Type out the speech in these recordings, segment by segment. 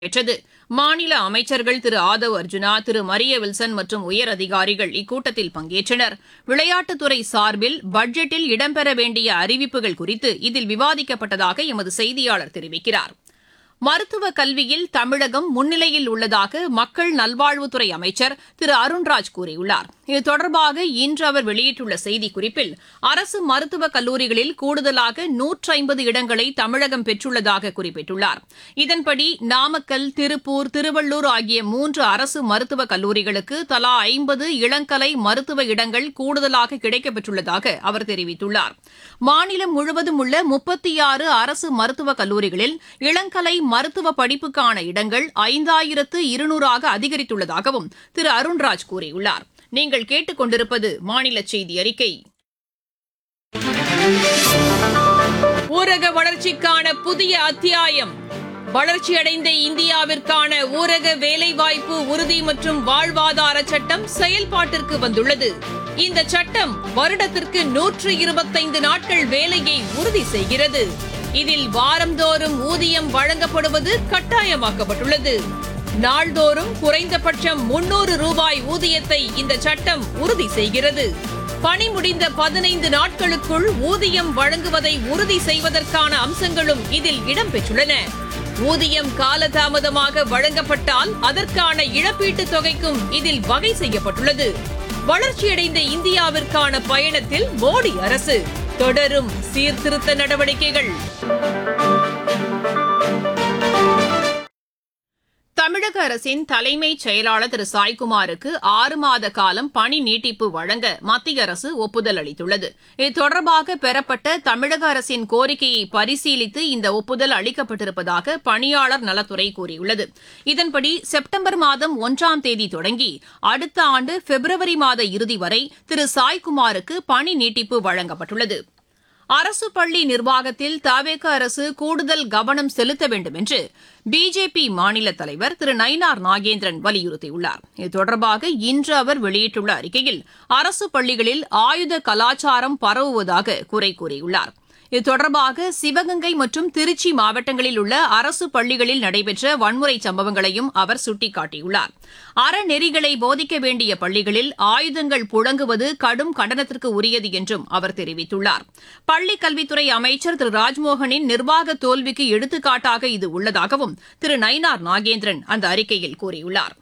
பெற்றது மாநில அமைச்சர்கள் திரு ஆதவ் அர்ஜுனா திரு மரிய வில்சன் மற்றும் உயர் அதிகாரிகள் இக்கூட்டத்தில் பங்கேற்றனர் விளையாட்டுத்துறை சார்பில் பட்ஜெட்டில் இடம்பெற வேண்டிய அறிவிப்புகள் குறித்து இதில் விவாதிக்கப்பட்டதாக எமது செய்தியாளர் தெரிவிக்கிறார் மருத்துவ கல்வியில் தமிழகம் முன்னிலையில் உள்ளதாக மக்கள் நல்வாழ்வுத்துறை அமைச்சர் திரு அருண்ராஜ் கூறியுள்ளார் இது தொடர்பாக இன்று அவர் வெளியிட்டுள்ள செய்திக்குறிப்பில் அரசு மருத்துவக் கல்லூரிகளில் கூடுதலாக நூற்றி ஐம்பது இடங்களை தமிழகம் பெற்றுள்ளதாக குறிப்பிட்டுள்ளார் இதன்படி நாமக்கல் திருப்பூர் திருவள்ளூர் ஆகிய மூன்று அரசு மருத்துவக் கல்லூரிகளுக்கு தலா ஐம்பது இளங்கலை மருத்துவ இடங்கள் கூடுதலாக கிடைக்கப்பெற்றுள்ளதாக அவர் தெரிவித்துள்ளார் மாநிலம் முழுவதும் உள்ள முப்பத்தி ஆறு அரசு மருத்துவக் கல்லூரிகளில் இளங்கலை மருத்துவ படிப்புக்கான இடங்கள் ஐந்தாயிரத்து இருநூறாக அதிகரித்துள்ளதாகவும் திரு அருண்ராஜ் கூறியுள்ளார் நீங்கள் கேட்டுக் கொண்டிருப்பது மாநில செய்தி அறிக்கை ஊரக வளர்ச்சிக்கான புதிய அத்தியாயம் வளர்ச்சியடைந்த இந்தியாவிற்கான ஊரக வேலைவாய்ப்பு உறுதி மற்றும் வாழ்வாதார சட்டம் செயல்பாட்டிற்கு வந்துள்ளது இந்த சட்டம் வருடத்திற்கு நூற்று இருபத்தைந்து நாட்கள் வேலையை உறுதி செய்கிறது இதில் வாரந்தோறும் ஊதியம் வழங்கப்படுவது கட்டாயமாக்கப்பட்டுள்ளது நாள்தோறும் குறைந்தபட்சம் முன்னூறு ரூபாய் ஊதியத்தை இந்த சட்டம் உறுதி செய்கிறது பணி முடிந்த பதினைந்து நாட்களுக்குள் ஊதியம் வழங்குவதை உறுதி செய்வதற்கான அம்சங்களும் இதில் இடம்பெற்றுள்ளன ஊதியம் காலதாமதமாக வழங்கப்பட்டால் அதற்கான இழப்பீட்டுத் தொகைக்கும் இதில் வகை செய்யப்பட்டுள்ளது வளர்ச்சியடைந்த இந்தியாவிற்கான பயணத்தில் மோடி அரசு தொடரும் சீர்திருத்த நடவடிக்கைகள் தமிழக அரசின் தலைமைச் செயலாளர் திரு சாய்குமாருக்கு ஆறு மாத காலம் பணி நீட்டிப்பு வழங்க மத்திய அரசு ஒப்புதல் அளித்துள்ளது இது தொடர்பாக பெறப்பட்ட தமிழக அரசின் கோரிக்கையை பரிசீலித்து இந்த ஒப்புதல் அளிக்கப்பட்டிருப்பதாக பணியாளர் நலத்துறை கூறியுள்ளது இதன்படி செப்டம்பர் மாதம் ஒன்றாம் தேதி தொடங்கி அடுத்த ஆண்டு பிப்ரவரி மாத இறுதி வரை திரு சாய்குமாருக்கு பணி நீட்டிப்பு வழங்கப்பட்டுள்ளது அரசு பள்ளி நிர்வாகத்தில் தவேக அரசு கூடுதல் கவனம் செலுத்த வேண்டும் என்று பிஜேபி மாநில தலைவர் திரு நயினார் நாகேந்திரன் வலியுறுத்தியுள்ளார் இது தொடர்பாக இன்று அவர் வெளியிட்டுள்ள அறிக்கையில் அரசு பள்ளிகளில் ஆயுத கலாச்சாரம் பரவுவதாக குறை கூறியுள்ளார் இது தொடர்பாக சிவகங்கை மற்றும் திருச்சி மாவட்டங்களில் உள்ள அரசு பள்ளிகளில் நடைபெற்ற வன்முறை சம்பவங்களையும் அவர் சுட்டிக்காட்டியுள்ளார் அறநெறிகளை போதிக்க வேண்டிய பள்ளிகளில் ஆயுதங்கள் புழங்குவது கடும் கண்டனத்திற்கு உரியது என்றும் அவர் தெரிவித்துள்ளார் பள்ளிக் கல்வித்துறை அமைச்சர் திரு ராஜ்மோகனின் நிர்வாக தோல்விக்கு எடுத்துக்காட்டாக இது உள்ளதாகவும் திரு நயினார் நாகேந்திரன் அந்த அறிக்கையில் கூறியுள்ளார்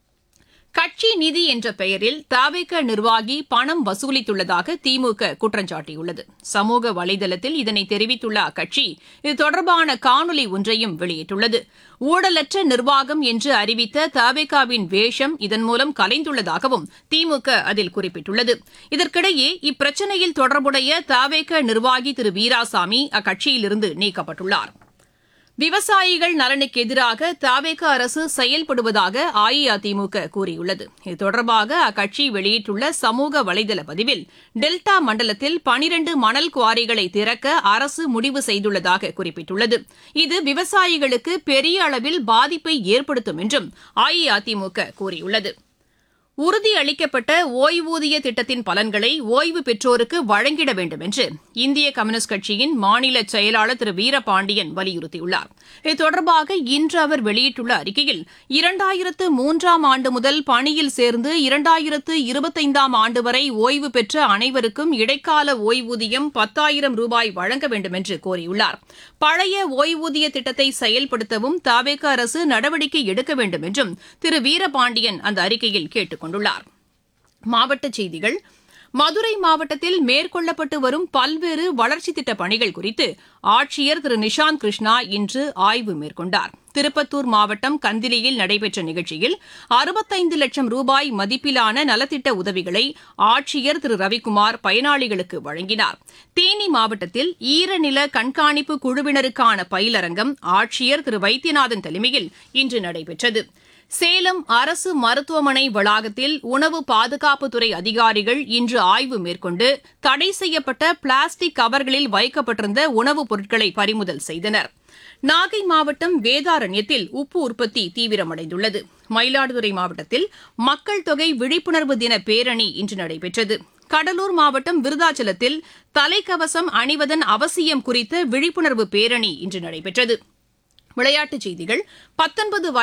கட்சி நிதி என்ற பெயரில் தாவேக நிர்வாகி பணம் வசூலித்துள்ளதாக திமுக குற்றம் சாட்டியுள்ளது சமூக வலைதளத்தில் இதனை தெரிவித்துள்ள அக்கட்சி இது தொடர்பான காணொலி ஒன்றையும் வெளியிட்டுள்ளது ஊழலற்ற நிர்வாகம் என்று அறிவித்த தாவேகாவின் வேஷம் இதன் மூலம் கலைந்துள்ளதாகவும் திமுக அதில் குறிப்பிட்டுள்ளது இதற்கிடையே இப்பிரச்சினையில் தொடர்புடைய தாவேக நிர்வாகி திரு வீராசாமி அக்கட்சியிலிருந்து நீக்கப்பட்டுள்ளார் விவசாயிகள் நலனுக்கு எதிராக தாவேக அரசு செயல்படுவதாக அஇஅதிமுக கூறியுள்ளது இது தொடர்பாக அக்கட்சி வெளியிட்டுள்ள சமூக வலைதள பதிவில் டெல்டா மண்டலத்தில் பனிரண்டு மணல் குவாரிகளை திறக்க அரசு முடிவு செய்துள்ளதாக குறிப்பிட்டுள்ளது இது விவசாயிகளுக்கு பெரிய அளவில் பாதிப்பை ஏற்படுத்தும் என்றும் அஇஅதிமுக கூறியுள்ளது உறுதியளிக்கப்பட்ட ஓய்வூதிய திட்டத்தின் பலன்களை ஓய்வு பெற்றோருக்கு வழங்கிட வேண்டும் என்று இந்திய கம்யூனிஸ்ட் கட்சியின் மாநில செயலாளர் திரு வீரபாண்டியன் வலியுறுத்தியுள்ளார் இது தொடர்பாக இன்று அவர் வெளியிட்டுள்ள அறிக்கையில் இரண்டாயிரத்து மூன்றாம் ஆண்டு முதல் பணியில் சேர்ந்து இரண்டாயிரத்து இருபத்தைந்தாம் ஆண்டு வரை ஓய்வு பெற்ற அனைவருக்கும் இடைக்கால ஓய்வூதியம் பத்தாயிரம் ரூபாய் வழங்க வேண்டும் என்று கோரியுள்ளார் பழைய ஓய்வூதிய திட்டத்தை செயல்படுத்தவும் தாவேக அரசு நடவடிக்கை எடுக்க வேண்டும் என்றும் திரு வீரபாண்டியன் அந்த அறிக்கையில் கேட்டுக் கொண்டுள்ளார் மாவட்டச் செய்திகள் மதுரை மாவட்டத்தில் மேற்கொள்ளப்பட்டு வரும் பல்வேறு வளர்ச்சித் திட்டப் பணிகள் குறித்து ஆட்சியர் திரு நிஷாந்த் கிருஷ்ணா இன்று ஆய்வு மேற்கொண்டார் திருப்பத்தூர் மாவட்டம் கந்திலியில் நடைபெற்ற நிகழ்ச்சியில் அறுபத்தைந்து லட்சம் ரூபாய் மதிப்பிலான நலத்திட்ட உதவிகளை ஆட்சியர் திரு ரவிக்குமார் பயனாளிகளுக்கு வழங்கினார் தேனி மாவட்டத்தில் ஈரநில கண்காணிப்பு குழுவினருக்கான பயிலரங்கம் ஆட்சியர் திரு வைத்தியநாதன் தலைமையில் இன்று நடைபெற்றது சேலம் அரசு மருத்துவமனை வளாகத்தில் உணவு பாதுகாப்புத்துறை அதிகாரிகள் இன்று ஆய்வு மேற்கொண்டு தடை செய்யப்பட்ட பிளாஸ்டிக் கவர்களில் வைக்கப்பட்டிருந்த உணவுப் பொருட்களை பறிமுதல் செய்தனர் நாகை மாவட்டம் வேதாரண்யத்தில் உப்பு உற்பத்தி தீவிரமடைந்துள்ளது மயிலாடுதுறை மாவட்டத்தில் மக்கள் தொகை விழிப்புணர்வு தின பேரணி இன்று நடைபெற்றது கடலூர் மாவட்டம் விருதாச்சலத்தில் தலைக்கவசம் அணிவதன் அவசியம் குறித்த விழிப்புணர்வு பேரணி இன்று நடைபெற்றது விளையாட்டுச் செய்திகள் பத்தொன்பது